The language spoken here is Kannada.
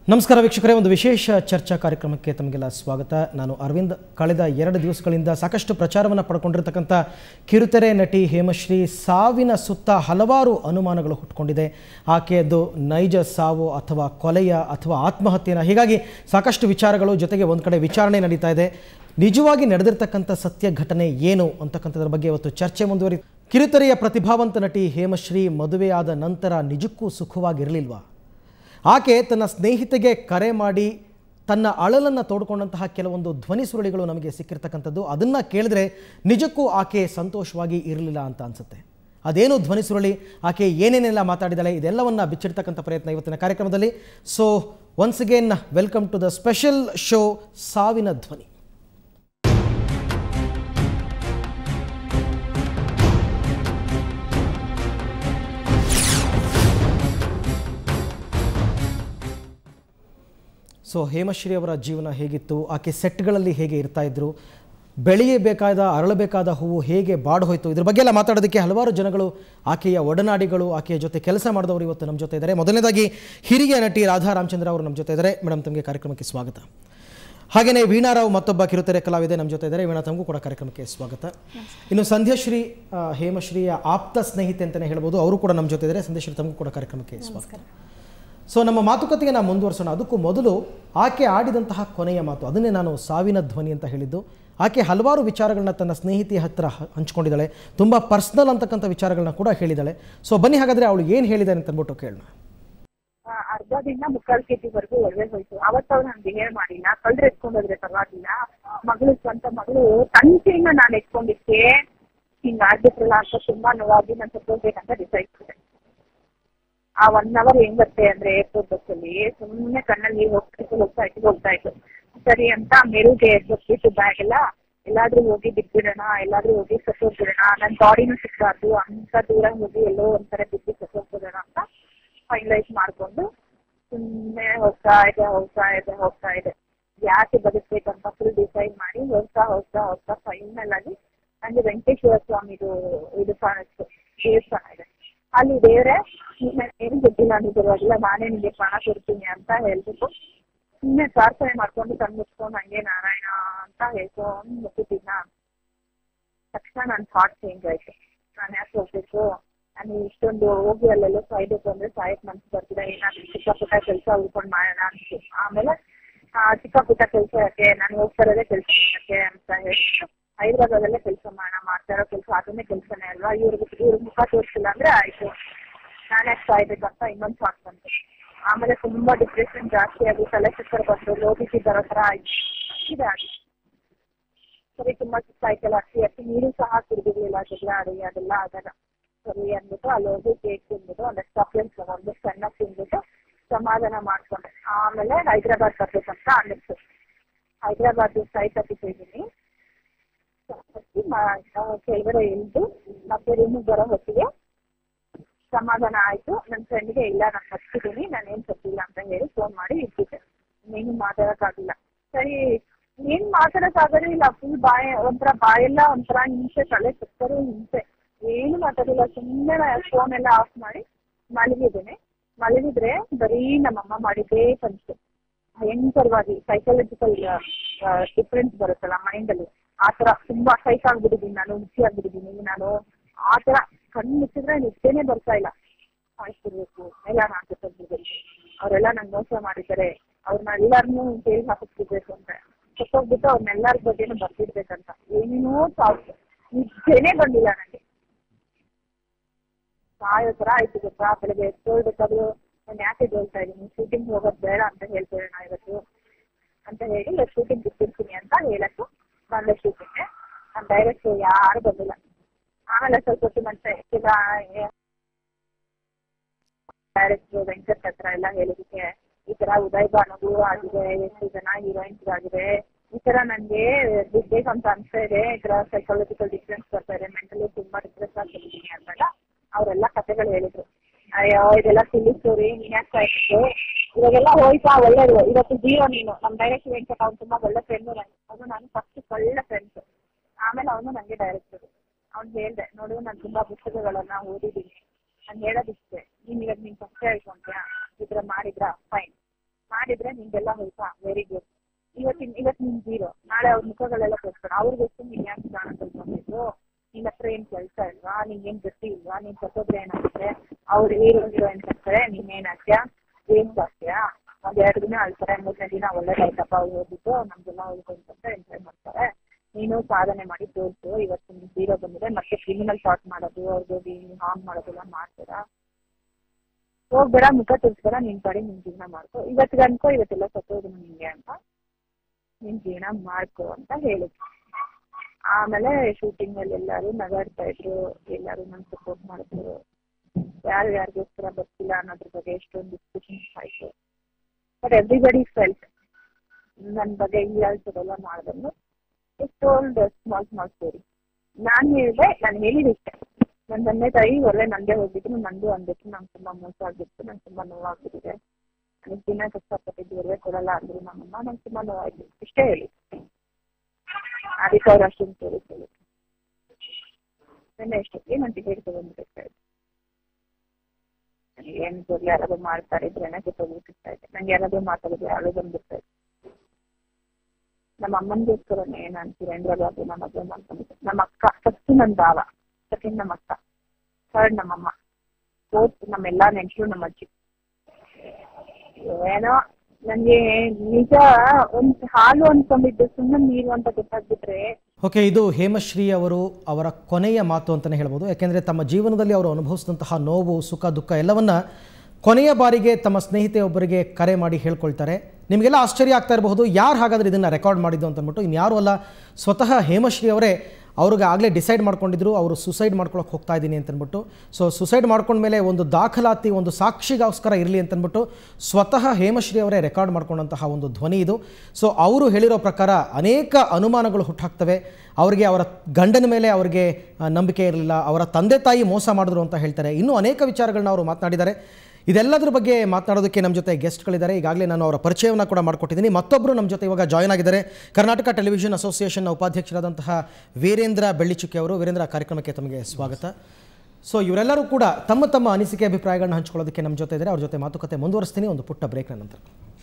ನಮಸ್ಕಾರ ವೀಕ್ಷಕರೇ ಒಂದು ವಿಶೇಷ ಚರ್ಚಾ ಕಾರ್ಯಕ್ರಮಕ್ಕೆ ತಮಗೆಲ್ಲ ಸ್ವಾಗತ ನಾನು ಅರವಿಂದ್ ಕಳೆದ ಎರಡು ದಿವಸಗಳಿಂದ ಸಾಕಷ್ಟು ಪ್ರಚಾರವನ್ನು ಪಡ್ಕೊಂಡಿರ್ತಕ್ಕಂಥ ಕಿರುತೆರೆ ನಟಿ ಹೇಮಶ್ರೀ ಸಾವಿನ ಸುತ್ತ ಹಲವಾರು ಅನುಮಾನಗಳು ಹುಟ್ಕೊಂಡಿದೆ ಆಕೆಯದ್ದು ನೈಜ ಸಾವು ಅಥವಾ ಕೊಲೆಯ ಅಥವಾ ಆತ್ಮಹತ್ಯೆನ ಹೀಗಾಗಿ ಸಾಕಷ್ಟು ವಿಚಾರಗಳು ಜೊತೆಗೆ ಒಂದು ಕಡೆ ವಿಚಾರಣೆ ನಡೀತಾ ಇದೆ ನಿಜವಾಗಿ ನಡೆದಿರ್ತಕ್ಕಂಥ ಸತ್ಯ ಘಟನೆ ಏನು ಅಂತಕ್ಕಂಥದ್ರ ಬಗ್ಗೆ ಇವತ್ತು ಚರ್ಚೆ ಮುಂದುವರಿ ಕಿರುತೆರೆಯ ಪ್ರತಿಭಾವಂತ ನಟಿ ಹೇಮಶ್ರೀ ಮದುವೆಯಾದ ನಂತರ ನಿಜಕ್ಕೂ ಸುಖವಾಗಿರಲಿಲ್ವಾ ಆಕೆ ತನ್ನ ಸ್ನೇಹಿತೆಗೆ ಕರೆ ಮಾಡಿ ತನ್ನ ಅಳಲನ್ನು ತೋಡ್ಕೊಂಡಂತಹ ಕೆಲವೊಂದು ಧ್ವನಿ ಸುರುಳಿಗಳು ನಮಗೆ ಸಿಕ್ಕಿರ್ತಕ್ಕಂಥದ್ದು ಅದನ್ನು ಕೇಳಿದ್ರೆ ನಿಜಕ್ಕೂ ಆಕೆ ಸಂತೋಷವಾಗಿ ಇರಲಿಲ್ಲ ಅಂತ ಅನಿಸುತ್ತೆ ಅದೇನು ಧ್ವನಿ ಸುರುಳಿ ಆಕೆ ಏನೇನೆಲ್ಲ ಮಾತಾಡಿದಾಳೆ ಇದೆಲ್ಲವನ್ನ ಬಿಚ್ಚಿಡ್ತಕ್ಕಂಥ ಪ್ರಯತ್ನ ಇವತ್ತಿನ ಕಾರ್ಯಕ್ರಮದಲ್ಲಿ so once again welcome to the special show ಸಾವಿನ ಧ್ವನಿ ಸೊ ಹೇಮಶ್ರೀ ಅವರ ಜೀವನ ಹೇಗಿತ್ತು ಆಕೆ ಸೆಟ್ಗಳಲ್ಲಿ ಹೇಗೆ ಇರ್ತಾ ಇದ್ರು ಬೆಳೆಯಬೇಕಾದ ಅರಳಬೇಕಾದ ಹೂವು ಹೇಗೆ ಬಾಡು ಹೋಯಿತು ಇದ್ರ ಬಗ್ಗೆ ಎಲ್ಲ ಮಾತಾಡೋದಕ್ಕೆ ಹಲವಾರು ಜನಗಳು ಆಕೆಯ ಒಡನಾಡಿಗಳು ಆಕೆಯ ಜೊತೆ ಕೆಲಸ ಮಾಡಿದವರು ಇವತ್ತು ನಮ್ಮ ಜೊತೆ ಇದ್ದಾರೆ ಮೊದಲನೇದಾಗಿ ಹಿರಿಯ ನಟಿ ರಾಧಾ ರಾಮಚಂದ್ರ ಅವರು ನಮ್ಮ ಜೊತೆ ಇದ್ದಾರೆ ಮೇಡಮ್ ತಮಗೆ ಕಾರ್ಯಕ್ರಮಕ್ಕೆ ಸ್ವಾಗತ ಹಾಗೆಯೇ ವೀಣಾರಾವ್ ಮತ್ತೊಬ್ಬ ಕಿರುತೆರೆ ಕಲಾವಿದೆ ನಮ್ಮ ಜೊತೆ ಇದ್ದಾರೆ ವೀಣಾ ತಮಗೂ ಕೂಡ ಕಾರ್ಯಕ್ರಮಕ್ಕೆ ಸ್ವಾಗತ ಇನ್ನು ಸಂಧ್ಯಾಶ್ರೀ ಆ, ಹೇಮಶ್ರೀಯ ಆಪ್ತ ಸ್ನೇಹಿತೆ ಅಂತಲೇ ಹೇಳ್ಬೋದು ಅವರು ಕೂಡ ನಮ್ಮ ಜೊತೆ ಇದ್ದಾರೆ ಸಂಧ್ಯಾಶ್ರೀ ತಮಗೂ ಕೂಡ ಕಾರ್ಯಕ್ರಮಕ್ಕೆ ಸ್ವಾಗತ ಸೊ ನಮ್ಮ ಮಾತುಕತೆಗೆ ನಾವು ಮುಂದುವರ್ಸೋಣ ಅದಕ್ಕೂ ಮೊದಲು ಆಕೆ ಆಡಿದಂತಹ ಕೊನೆಯ ಮಾತು ಅದನ್ನೇ ನಾನು ಸಾವಿನ ಧ್ವನಿ ಅಂತ ಹೇಳಿದ್ದು ಆಕೆ ಹಲವಾರು ವಿಚಾರಗಳನ್ನ ತನ್ನ ಸ್ನೇಹಿತೆಯ ಹತ್ರ ಹ- ಹಂಚ್ಕೊಂಡಿದ್ದಾಳೆ ತುಂಬ ಪರ್ಸ್ನಲ್ ಅಂತಕ್ಕಂಥ ವಿಚಾರಗಳನ್ನ ಕೂಡ ಹೇಳಿದ್ದಾಳೆ ಸೊ ಬನ್ನಿ ಹಾಗಾದರೆ ಅವಳು ಏನು ಹೇಳಿದ್ದಾಳೆ ಅಂತ ಅಂದ್ಬಿಟ್ಟು ಕೇಳೋಣ ಆ, ಅರ್ಧದಿಂದ ಮುಕ್ಕಾಲ್ ಕೆಜಿ ವರೆಗೂ ಒಳ್ಳೆ ಹೋಯ್ತು ಅವತ್ತು ಅವ್ರು ನಾನು ಬಿಹೇವ್ ಮಾಡಿಲ್ಲ ಕಳ್ರು ಎತ್ಕೊಂಡೋದ್ರೆ ಪರವಾಗಿಲ್ಲ ಮಗಳು ಸ್ವಂತ ಮಗಳು ತಂಚೆಯಿಂದ ನಾನು ಎತ್ಕೊಂಡಿದ್ದೆ ಹಿಂಗ್ ಆಗ್ಬಿಟ್ರಲ್ಲ ಅಂತ ತುಂಬಾ ನೋವಾಗಿ ನಾನು ಸತ್ತೋಗ್ಬೇಕಂತ ಡಿಸೈಡ್ ಮಾಡಿದೆ ಆ ಒನ್ ಅವರ್ ಹೆಂಗತ್ತೆ ಅಂದ್ರೆ ಏರ್ಪೋರ್ಟ್ ಬಸ್ಸಲ್ಲಿ ಸುಮ್ಮನೆ ಕಣ್ಣಲ್ಲಿ ನೀರು ಹೋಗ್ತಾ ಇತ್ತು ಹೋಗ್ತಾ ಇತ್ತು ಹೋಗ್ತಾ ಇತ್ತು ಸರಿ ಅಂತ ಮೆರುಗೆ ಬಿಟ್ಟು ಬ್ಯಾಗ್ ಎಲ್ಲ ಎಲ್ಲಾದ್ರೂ ಹೋಗಿ ಬಿದ್ಬಿಡೋಣ ಎಲ್ಲಾದ್ರೂ ಹೋಗಿ ಸತ್ತೋಗ್ಬಿಡೋಣ ನನ್ನ ಬಾಡಿನೂ ಸಿಕ್ಬಾರ್ದು ಅಂತ ದೂರ ಹೋಗಿ ಎಲ್ಲೋ ಒಂಥರ ಬಿದ್ದು ಸತ್ತೋಗ್ಬಿಡೋಣ ಅಂತ ಫೈನಲೈಸ್ ಮಾಡ್ಕೊಂಡು ಸುಮ್ಮನೆ ಹೋಗ್ತಾ ಇದೆ ಹೋಗ್ತಾ ಇದೆ ಹೋಗ್ತಾ ಇದೆ ಯಾಕೆ ಬದುಕ್ಬೇಕಂತ ಫುಲ್ ಡಿಸೈಡ್ ಮಾಡಿ ಹೋಗ್ತಾ ಹೋಗ್ತಾ ಹೋಗ್ತಾ ಫೈನಲ್ ಆಗಿ ನಂಗೆ ವೆಂಕಟೇಶ್ವರ ಸ್ವಾಮಿದು ಇದು ಕಾಣಿಸ್ತು ದೇವಸ್ಥಾನ ಇದೆ ಅಲ್ಲಿ ದೇವ್ರೆ ಏನು ಗೊತ್ತಿಲ್ಲ ನೀವು ಪರವಾಗಿಲ್ಲ ನಾನೇ ನಿಮಗೆ ಪ್ರಾಣ ಕೊಡ್ತೀನಿ ಅಂತ ಹೇಳ್ಬಿಟ್ಟು ಸುಮ್ಮನೆ ಪ್ರಾರ್ಥನೆ ಮಾಡ್ಕೊಂಡು ಕಣ್ಣು ಮುಚ್ಕೊಂಡು ಹಂಗೆ ನಾರಾಯಣ ಅಂತ ಹೇಳ್ಕೊಂಡು ಮುಟ್ಟಿದ್ನ ತಕ್ಷಣ ನನ್ನ ಥಾಟ್ ಚೇಂಜ್ ಆಯ್ತು ನಾನು ಯಾಕೆ ಹೋಗ್ಬೇಕು ನಾನು ಇಷ್ಟೊಂದು ಹೋಗಿ ಅಲ್ಲೆಲ್ಲ ಸಾಯ್ಬೇಕು ಅಂದ್ರೆ ಸಾಯಕ್ ಮನ್ಸು ಬರ್ತಿಲ್ಲ ಏನಾದ್ರು ಚಿಕ್ಕ ಪುಟ್ಟ ಕೆಲಸ ಉಳ್ಕೊಂಡು ಮಾಡೋಣ ಅಂತ ಆಮೇಲೆ ಆ, ಚಿಕ್ಕ ಪುಟ್ಟ ಕೆಲಸ ಯಾಕೆ ನಾನು ಹೋಗ್ತಾ ಇರೋದೇ ಕೆಲಸ ಯಾಕೆ ಅಂತ ಹೇಳ್ಬಿಟ್ಟು ಹೈದ್ರಾಬಾದಲ್ಲೇ ಕೆಲಸ ಮಾಡೋಣ ಮಾಡ್ತಾ ಇರೋ ಕೆಲಸ ಅದನ್ನೇ ಕೆಲಸನೇ ಅಲ್ವಾ ಇವ್ರಿಗೆ ಇವ್ರಿಗೆ ಮುಖ ತೋರಿಸಿಲ್ಲ ಅಂದ್ರೆ ಆಯ್ತು ನಾನು ಯಾಕೆ ಸಾಯ್ಬೇಕಂತ ಇನ್ನೊಂದು ಥಾಟ್ ಬಂತು ಆಮೇಲೆ ತುಂಬಾ ಡಿಪ್ರೆಷನ್ ಜಾಸ್ತಿ ಆಗಿ ತಲೆ ಚಕ್ಕರ್ ಬಂದು ಲೋ ಬಿ ಪಿ ಬರೋ ಥರ ಆಯ್ತು ಇದೆ ಆಗಿತ್ತು ಸರಿ ತುಂಬಾ ಸುಸ್ತಾಯ್ತಲ್ಲ ಅಕ್ಕಿ ಅಕ್ಕಿ ನೀರು ಸಹ ಕುಡಿದಿರ್ಲಿಲ್ಲ ಜಗಳ ಆಡಿ ಅದೆಲ್ಲ ಆದಾಗ ಸರಿ ಅಂದ್ಬಿಟ್ಟು ಅಲ್ಲಿ ಹೋಗಿ ಕೇಕ್ ತಿಂದ್ಬಿಟ್ಟು ಒಂದಷ್ಟು ಚಾಕ್ಲೇಟ್ ತಗೊಂಡು ಸಣ್ಣ ತಿಂದ್ಬಿಟ್ಟು ಸಮಾಧಾನ ಮಾಡ್ಕೊಂಡೆ ಆಮೇಲೆ ಹೈದ್ರಾಬಾದ್ ಬರ್ಬೇಕಂತ ಅನ್ನಿಸ್ತು ಹೈದ್ರಾಬಾದ್ ಸೈಟ್ ಹತ್ತಿದ್ದೀನಿ ಹತ್ತಿ ಮ- ಆ, ಕೆಳಗಡೆ ಇಳಿದು ಮತ್ತೆ ರೂಮಿಗೆ ಬರೋ ಹೊತ್ತಿಗೆ ಸಮಾಧಾನ ಆಯ್ತು ನನ್ನ ಫ್ರೆಂಡ್ಗೆ ಇಲ್ಲ ನಾನು ಹಚ್ಚಿದ್ದೀನಿ ನಾನು ಏನು ಸತ್ತಿಲ್ಲ ಅಂತ ಹೇಳಿ ಫೋನ್ ಮಾಡಿ ಇಟ್ಟಿದ್ದೆ ನೀನು ಮಾತಾಡೋಕ್ಕಾಗಿಲ್ಲ ಸರಿ ಏನ್ ಮಾತಾಡೋಕ್ಕಾಗೋದೇ ಇಲ್ಲ ಫುಲ್ ಬಾಯ ಒಂಥರ ಬಾಯೆಲ್ಲ ಒಂಥರ ಹಿಂಸೆ ತಲೆ ಸುತ್ತರೂ ಹಿಂಸೆ ಏನು ಮಾತಾಡಿಲ್ಲ ಸುಮ್ಮನೆ ಫೋನ್ ಎಲ್ಲ ಆಫ್ ಮಾಡಿ ಮಲಗಿದ್ದೇನೆ ಮಲಗಿದ್ರೆ ಬರೀ ನಮ್ಮಮ್ಮ ಮಾಡಿದ್ದೇ ಕನಸು ಭಯಂಕರವಾಗಿ ಸೈಕಾಲಜಿಕಲ್ ಡಿಫ್ರೆನ್ಸ್ ಬರುತ್ತಲ್ಲ ಮೈಂಡಲ್ಲಿ ಆ ಥರ ತುಂಬಾ ಸೈಕ್ ಆಗ್ಬಿಟ್ಟಿದ್ದೀನಿ ನಾನು ಹುಚ್ಚಿ ಆಗ್ಬಿಟ್ಟಿದ್ದೀನಿ ನಾನು ಆ ಥರ ಕಣ್ಣು ಮುಚ್ಚಿದ್ರೆ ನಿದ್ದೆನೇ ಬರ್ತಾ ಇಲ್ಲ ಸಾಯಿಸ್ಬಿಡ್ಬೇಕು ಎಲ್ಲ ನಾನು ಜೊತೆಗಿರ್ಬೇಕು ಅವರೆಲ್ಲ ನಂಗೆ ಮೋಸ ಮಾಡಿದ್ದಾರೆ ಅವ್ರನ್ನ ಎಲ್ಲಾರನ್ನೂ ಜೈಲ್ ಹಾಕಿಸ್ಬಿಡ್ಬೇಕು ಅಂತ ಸತ್ತೋಗ್ಬಿಟ್ಟು ಅವ್ರನ್ನೆಲ್ಲರ ಬಗ್ಗೆನೂ ಬರ್ತಿರ್ಬೇಕಂತ ಏನೇನೋ ಸಾಕು ನಿದ್ದೆನೇ ಬಂದಿಲ್ಲ ನನಗೆ ಸಾಯೋ ಥರ ಆಯ್ತು ಗೊತ್ತಾ ಬೆಳಗ್ಗೆ ಎದ್ದೋಳ್ಬೇಕಾದ್ರೂ ನಾನು ಯಾಕೆ ಹೇಳ್ತಾ ಇದ್ದೀನಿ ಶೂಟಿಂಗ್ ಹೋಗೋದು ಬೇಡ ಅಂತ ಹೇಳ್ಬೇಡೋಣ ಇವತ್ತು ಅಂತ ಹೇಳಿ ಇವತ್ತು ಶೂಟಿಂಗ್ ಬಿಟ್ಟಿರ್ತೀನಿ ಅಂತ ಹೇಳಕ್ಕೆ ಬಂದೆ ಶೂಟಿಂಗ್ಗೆ ನಾನು ಡೈರೆಕ್ಟ್ ಯಾರು ಬಂದಿಲ್ಲ ಆಮೇಲೆ ಸ್ವಲ್ಪ ಹೊತ್ತು ಮತ್ತೆ ಈಗ ಡೈರೆಕ್ಟ್ ವೆಂಕಟ್ ಹತ್ರ ಎಲ್ಲ ಹೇಳಿದಕ್ಕೆ ಈ ತರ ಉದಯ್ ಭಾನುಗೂ ಆಗಿದೆ ಎಷ್ಟು ಜನ ಹೀರೋಯಿನ್ಸ್ ಆಗಿದೆ ಈ ತರ ನನಗೆ ಬಿಡ್ಬೇಕು ಅಂತ ಅನ್ಸ್ತಾ ಇದೆ ಈ ತರ ಸೈಕಾಲಜಿಕಲ್ ಡಿಫ್ರೆನ್ಸ್ ಬರ್ತಾ ಇದೆ ಮೆಂಟಲಿ ತುಂಬಾ ಡಿಪ್ರೆಸ್ ಆಗ್ತಿದ್ದೀನಿ ಅಂದಾಗ ಅವರೆಲ್ಲ ಕಥೆಗಳು ಹೇಳಿದ್ರು ಅಯ್ಯೋ ಇದೆಲ್ಲ ಸಿಲ್ಲಿ ಸ್ಟೋರಿ ನೀನ್ ಯಾಕೆ ಸಾಯ್ತು ಇವಾಗೆಲ್ಲ ಹೋಯ್ತಾ ಒಳ್ಳೇದು ಇವತ್ತು ಜೀರೋ ನೀನು ನಮ್ಮ ಡೈರೆಕ್ಟ್ ವೆಂಕಟ್ ಅವ್ನು ತುಂಬಾ ಒಳ್ಳೆ ಫ್ರೆಂಡ್ ಅವನು ನಾನು ಫಸ್ಟ್ ಒಳ್ಳೆ ಫ್ರೆಂಡ್ಸ್ ಆಮೇಲೆ ಅವನು ನನಗೆ ಡೈರೆಕ್ಟರ್ ಅವ್ನು ಹೇಳ್ದೆ ನೋಡು ನಾನು ತುಂಬಾ ಪುಸ್ತಕಗಳನ್ನ ಓದಿದ್ದೀನಿ ನಾನು ಹೇಳೋದಿಷ್ಟೇ ನೀನ್ ಇವಾಗ ನೀನ್ ಪರಿಚಯ ಇಟ್ಕೊಂತೀಯಾ ಈ ಥರ ಮಾಡಿದ್ರ ಫೈನ್ ಮಾಡಿದ್ರೆ ನಿಂದೆಲ್ಲ ಹೋಯ್ತಾ ವೆರಿ ಗುಡ್ ಇವತ್ತಿನ ಇವತ್ತು ನಿನ್ ಜೀರೋ ನಾಳೆ ಅವ್ರ ಮುಖಗಳೆಲ್ಲ ತೋರಿಸ್ತಾರೆ ಅವ್ರಿಗೊತ್ತು ನೀನ್ ಯಾಕೆ ಪ್ರಾಣ ಕಳ್ಕೊಂಡಿದ್ದು ನಿನ್ನ ಹತ್ರ ಏನ್ ಕೆಲಸ ಇಲ್ವಾ ನಿಂಗೇನ್ ಗತಿ ಇಲ್ವಾ ನೀನ್ ಸತ್ತೋದ್ರೆ ಏನಾಗುತ್ತೆ ಅವ್ರು ಹೀರೋ ಹೀರೋಯಿನ್ ಬರ್ತಾರೆ ನೀನ್ ಏನಾಗ್ತೀಯಾ ಏನ್ ಆಗ್ತೀಯಾ ಒಂದ್ ಎರಡು ದಿನ ಅಳ್ತಾರೆ ಮೂರನೇ ದಿನ ಒಳ್ಳೇದಾಯ್ತಪ್ಪ ಅವ್ರು ಹೋಗ್ಬಿಟ್ಟು ನಮ್ಗೆಲ್ಲ ಉಳ್ಕೊಂಡ್ಬಂದ್ರೆ ಎಂಜಾಯ್ ಮಾಡ್ತಾರೆ ನೀನು ಸಾಧನೆ ಮಾಡಿ ತೋರ್ಸು ಇವತ್ತು ನಿನ್ ಜೀರೋ ಬಂದಿದೆ ಮತ್ತೆ ಕ್ರಿಮಿನಲ್ ಶಾರ್ಟ್ ಮಾಡೋದು ಅವ್ರಿಗೆ ಹಾರ್ಮ್ ಮಾಡೋದೆಲ್ಲ ಮಾಡ್ತೀರಾ ಹೋಗ್ಬೇಡ ಮುಖ ತೋರಿಸ್ಬೇಡ ನಿನ್ ಕಡೆ ನಿನ್ ಜೀವನ ಮಾಡ್ಕೊ ಇವತ್ತಿಗೆ ಅನ್ಕೋ ಇವತ್ತೆಲ್ಲ ಸತ್ತೋದು ನಿಂಗೆ ಅಂತ ನಿನ್ ಜೀವನ ಮಾಡ್ಕೊ ಅಂತ ಹೇಳಿದ್ರು ಆಮೇಲೆ ಶೂಟಿಂಗ್ ಅಲ್ಲಿ ಎಲ್ಲಾರು ನಗಾಡ್ತಾ ಇದ್ರು ಎಲ್ಲಾರು ನನ್ ಸಪೋರ್ಟ್ ಮಾಡಿದ್ರು ಯಾರು ಯಾರಿಗೋಸ್ಕರ ಬರ್ತಿಲ್ಲ ಅನ್ನೋದ್ರ ಬಗ್ಗೆ ಎಷ್ಟೊಂದು ಡಿಸ್ಕಷನ್ಸ್ ಆಯ್ತು ಬಟ್ ಎವ್ರಿಬಡಿ ಫೆಲ್ಟ್ ನನ್ನ ಬಗ್ಗೆ ಹೀಯಾಳ್ಸೋದೆಲ್ಲ ಮಾಡಿದ್ರು ಟೋಲ್ಡ್ ಸ್ಮಾಲ್ ಸ್ಮಾಲ್ ಸ್ಟೋರಿ ನಾನು ಹೇಳಿದೆ ನಾನು ಹೇಳಿದೆ ಇಷ್ಟೇ ನನ್ನ ತಂದೆ ತಾಯಿ ಒಳ್ಳೆ ನಂದೇ ಹೋಗಿದ್ರು ನಂದು ಅಂದ್ಬಿಟ್ಟು ನಂಗೆ ತುಂಬಾ ಮೋಸ ಆಗಿತ್ತು ನಂಗೆ ತುಂಬಾ ನೋವಾಗ್ಬಿಟ್ಟಿದೆ ನನಗೆ ದಿನ ಕಷ್ಟಪಟ್ಟಿದ್ದು ಒಳ್ಳೆ ಕೊಡಲ್ಲ ಅಂದ್ರು ನಮ್ಮಮ್ಮ ನಂಗೆ ತುಂಬಾ ನೋವಾಯ್ತು ಇಷ್ಟೇ ಹೇಳಿ ಅದಕ್ಕೆ ಅವ್ರು ಅಷ್ಟೊಂದು ಸ್ಟೋರಿ ಹೇಳಿದ್ರು ನಿನ್ನೆ ಎಷ್ಟೊತ್ತಿಗೆ ನಾನು ಟಿಕೆಟ್ ತಗೊಂಡ್ಬಿಟ್ಟಿರ್ತಾ ಇದ್ದೆ ನನಗೆ ಏನು ಗೊತ್ತಿಲ್ಲ ಯಾರಾದ್ರೂ ಮಾಡ್ತಾ ಇದ್ರೆ ಕೆಟ್ಟೋಗ್ಬಿಟ್ಟಿರ್ತಾ ಇದ್ದೆ ನಂಗೆ ಯಾರಾದ್ರೂ ಮಾತಾಡಿದ್ರೆ ಅಳು ಬಂದ್ಬಿಡ್ತಾ ಇತ್ತು ನಮ್ಮ ಅಮ್ಮನಿಗೋಸ್ಕರನೇ ನಾನು ಸುರೇಂದ್ರಬಾಬು ನಮ್ಮ ಮದುವೆ ಮಾಡ್ಕೊಂಡಿದ್ದೆ ನಮ್ಮ ಅಕ್ಕ ಫಸ್ಟ್ ನನ್ನ ಭಾವ ಸೆಕೆಂಡ್ ನಮ್ಮ ಅಕ್ಕ ಥರ್ಡ್ ನಮ್ಮಮ್ಮ ಫೋರ್ತ್ ನಮ್ಮೆಲ್ಲ ನೆಂಟರು ನಮ್ಮ ಅಜ್ಜಿ ಏನೋ ನನಗೆ ನಿಜ ಒಂದ್ ಹಾಲು ಅನ್ಕೊಂಡಿದ್ದು ಸುಮ್ಮನೆ ನೀರು ಅಂತ ಗೊತ್ತಾಗ್ಬಿಟ್ರೆ ಓಕೆ ಇದು ಹೇಮಶ್ರೀ ಅವರು ಅವರ ಕೊನೆಯ ಮಾತು ಅಂತಲೇ ಹೇಳ್ಬೋದು ಯಾಕೆಂದರೆ ತಮ್ಮ ಜೀವನದಲ್ಲಿ ಅವರು ಅನುಭವಿಸಿದಂತಹ ನೋವು ಸುಖ ದುಃಖ ಎಲ್ಲವನ್ನ ಕೊನೆಯ ಬಾರಿಗೆ ತಮ್ಮ ಸ್ನೇಹಿತೆಯೊಬ್ಬರಿಗೆ ಕರೆ ಮಾಡಿ ಹೇಳ್ಕೊಳ್ತಾರೆ ನಿಮಗೆಲ್ಲ ಆಶ್ಚರ್ಯ ಆಗ್ತಾ ಇರಬಹುದು ಯಾರು ಹಾಗಾದ್ರೆ ಇದನ್ನು ರೆಕಾರ್ಡ್ ಮಾಡಿದ್ದು ಅಂತ ಅಂದ್ಬಿಟ್ಟು ಇನ್ಯಾರು ಅಲ್ಲ ಸ್ವತಃ ಹೇಮಶ್ರೀ ಅವರೇ ಅವ್ರಿಗೆ ಆಗಲೇ ಡಿಸೈಡ್ ಮಾಡ್ಕೊಂಡಿದ್ರು ಅವರು ಸುಸೈಡ್ ಮಾಡ್ಕೊಳಕ್ಕೆ ಹೋಗ್ತಾ ಇದ್ದೀನಿ ಅಂತಂದ್ಬಿಟ್ಟು ಸೊ ಸುಸೈಡ್ ಮಾಡ್ಕೊಂಡ್ಮೇಲೆ ಒಂದು ದಾಖಲಾತಿ ಒಂದು ಸಾಕ್ಷಿಗೋಸ್ಕರ ಇರಲಿ ಅಂತಂದ್ಬಿಟ್ಟು ಸ್ವತಃ ಹೇಮಶ್ರೀ ಅವರೇ ರೆಕಾರ್ಡ್ ಮಾಡ್ಕೊಂಡಂತಹ ಒಂದು ಧ್ವನಿ ಇದು ಸೊ ಅವರು ಹೇಳಿರೋ ಪ್ರಕಾರ ಅನೇಕ ಅನುಮಾನಗಳು ಹುಟ್ಟಾಕ್ತವೆ ಅವರಿಗೆ ಅವರ ಗಂಡನ ಮೇಲೆ ಅವರಿಗೆ ಆ, ನಂಬಿಕೆ ಇರಲಿಲ್ಲ ಅವರ ತಂದೆ ತಾಯಿ ಮೋಸ ಮಾಡಿದ್ರು ಅಂತ ಹೇಳ್ತಾರೆ ಇನ್ನೂ ಅನೇಕ ವಿಚಾರಗಳನ್ನ ಅವರು ಮಾತನಾಡಿದ್ದಾರೆ ಇದೆಲ್ಲದರ ಬಗ್ಗೆ ಮಾತನಾಡೋದಕ್ಕೆ ನಮ್ಮ ಜೊತೆ ಗೆಸ್ಟ್ಗಳಿದ್ದಾರೆ ಈಗಾಗಲೇ ನಾನು ಅವರ ಪರಿಚಯವನ್ನು ಕೂಡ ಮಾಡಿಕೊಟ್ಟಿದ್ದೀನಿ ಮತ್ತೊಬ್ಬರು ನಮ್ಮ ಜೊತೆ ಇವಾಗ ಜಾಯ್ನ್ ಆಗಿದ್ದಾರೆ ಕರ್ನಾಟಕ ಟೆಲಿವಿಷನ್ ಅಸೋಸಿಯೇಷನ್ನ ಉಪಾಧ್ಯಕ್ಷರಾದಂತಹ ವೀರೇಂದ್ರ ಬೆಳ್ಳಿಚುಕ್ಕಿ ಅವರು ವೀರೇಂದ್ರ ಕಾರ್ಯಕ್ರಮಕ್ಕೆ ತಮಗೆ ಸ್ವಾಗತ ಸೊ ಇವರೆಲ್ಲರೂ ಕೂಡ ತಮ್ಮ ತಮ್ಮ ಅನಿಸಿಕೆ ಅಭಿಪ್ರಾಯಗಳನ್ನ ಹಂಚ್ಕೊಳ್ಳೋದಕ್ಕೆ ನಮ್ಮ ಜೊತೆ ಇದ್ದಾರೆ ಅವ್ರ ಜೊತೆ ಮಾತುಕತೆ ಮುಂದುವರಿಸ್ತೀನಿ ಒಂದು ಪುಟ್ಟ ಬ್ರೇಕ್ನ ನಂತರ